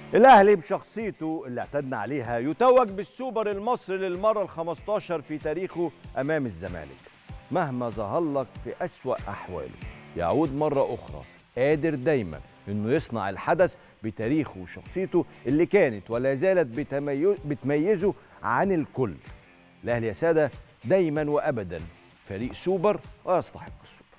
الاهلي بشخصيته اللي اعتدنا عليها يتوج بالسوبر المصري للمره ال15 في تاريخه امام الزمالك مهما ظهر لك في اسوا احواله يعود مره اخرى قادر دايما انه يصنع الحدث بتاريخه وشخصيته اللي كانت ولا زالت بتميز بتميزه عن الكل الاهلي يا ساده دايما وابدا فريق سوبر ويستحق السوبر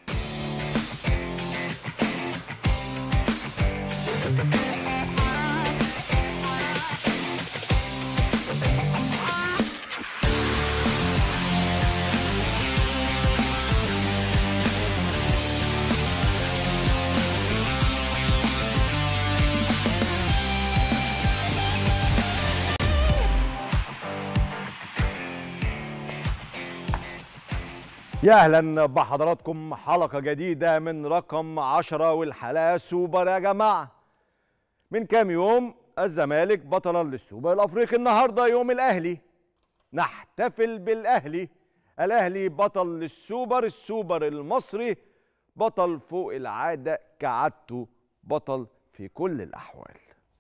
يا اهلا بحضراتكم حلقه جديده من رقم 10 والحلقه سوبر يا جماعه من كام يوم الزمالك بطلا للسوبر الافريقي النهارده يوم الاهلي نحتفل بالاهلي الاهلي بطل للسوبر السوبر المصري بطل فوق العاده كعادته بطل في كل الاحوال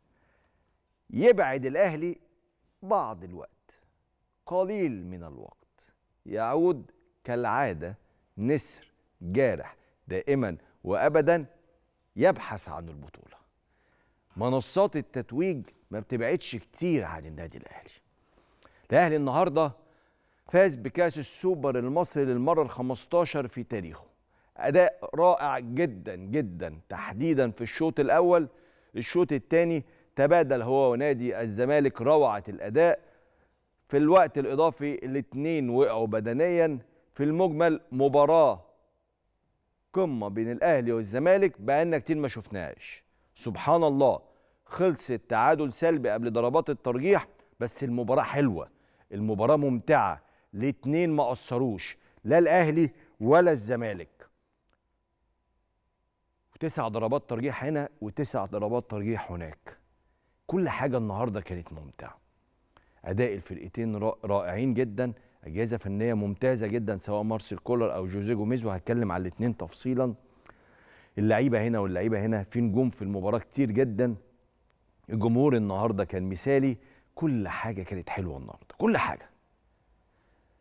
يبعد الاهلي بعض الوقت قليل من الوقت يعود كالعادة نسر جارح دائما وأبدا يبحث عن البطولة منصات التتويج ما بتبعدش كتير عن النادي الأهلي الأهلي النهاردة فاز بكأس السوبر المصري للمرة الخمستاشر في تاريخه أداء رائع جدا جدا تحديدا في الشوط الأول الشوط الثاني تبادل هو ونادي الزمالك روعة الأداء في الوقت الإضافي الاثنين وقعوا بدنيا في المجمل مباراة قمة بين الأهلي والزمالك بقالنا كتير ما شفناهاش سبحان الله خلصت تعادل سلبي قبل ضربات الترجيح بس المباراة حلوة المباراة ممتعة الاتنين ما قصروش لا الأهلي ولا الزمالك وتسع ضربات ترجيح هنا وتسع ضربات ترجيح هناك كل حاجة النهاردة كانت ممتعة أداء الفرقتين رائعين جدا اجهزه فنيه ممتازه جدا سواء مارسيل كولر او جوزيه جوميز وهتكلم على الاثنين تفصيلا اللعيبه هنا واللعيبه هنا في نجوم في المباراه كتير جدا الجمهور النهارده كان مثالي كل حاجه كانت حلوه النهارده كل حاجه